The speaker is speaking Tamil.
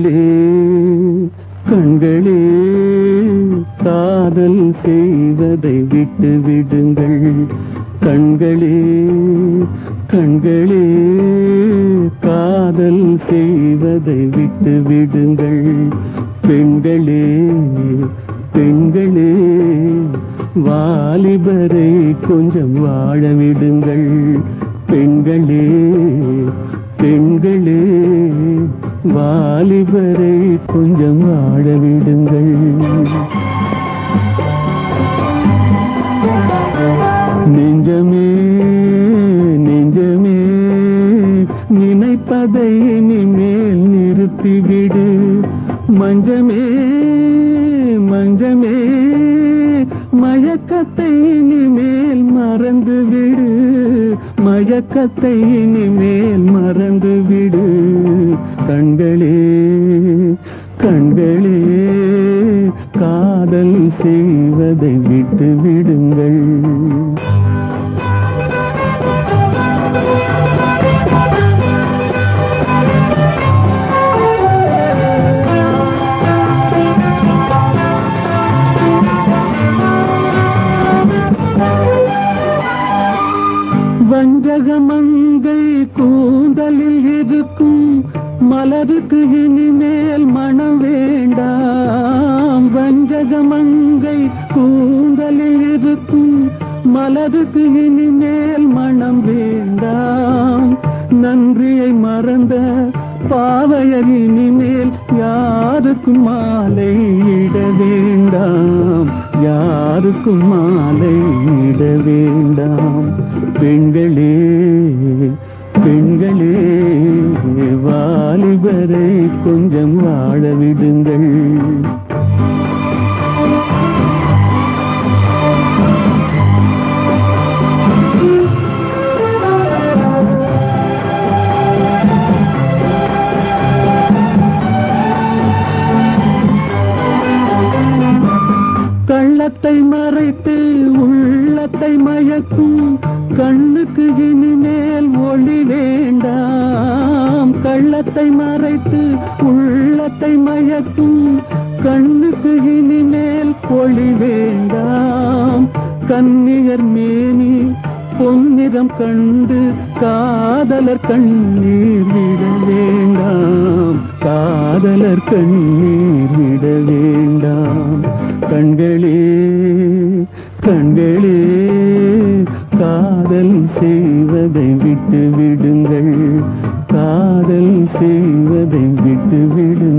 கண்களே கண்களே காதல் செய்வதை விட்டு விடுங்கள் கண்களே கண்களே காதல் செய்வதை விட்டு விடுங்கள் பெண்களே பெண்களே வாலிபரை கொஞ்சம் வாழ விடுங்கள் பெண்களே பெண்களே வாலிபரை கொஞ்சம் வாழ விடுங்கள் நெஞ்சமே நெஞ்சமே நினைப்பதை இனிமேல் நிறுத்திவிடு மஞ்சமே மஞ்சமே மயக்கத்தை இனிமேல் மறந்து விடு மயக்கத்தை இனிமேல் மறந்து விடு கண்களே கண்களே காதல் செய்வதை விட்டு விடுங்கள் வஞ்சகமங்கை கூந்தலில் இருக்கும் மலருக்கு இனிமேல் மனம் வேண்டாம் வஞ்சகமங்கை கூந்தலில் இருக்கும் மலருக்கு இனிமேல் மனம் வேண்டாம் நன்றியை மறந்த பாவையர் இனிமேல் யாருக்கும் மாலை இட வேண்டாம் யாருக்கும் மாலை இட வேண்டாம் பெண்களே பெண்களே வாலிபரை கொஞ்சம் வாழ விடுங்கள் கள்ளத்தை மறைத்து உள்ளத்தை மயக்கும் கண்ணுக்கு இனிமேல் ஒளி வேண்டாம் கள்ளத்தை மறைத்து உள்ளத்தை மயக்கும் கண்ணுக்கு இனிமேல் ஒளி வேண்டாம் கன்னியர் மேனி பொன்னிறம் கண்டு காதலர் கண்ணீர் விட வேண்டாம் காதலர் கண்ணீர் விட வேண்டாம் கண்களே கண்களே காதல் செய்வதை விட்டு விடுங்கள் காதல் செய்வதை விட்டு விடுங்கள்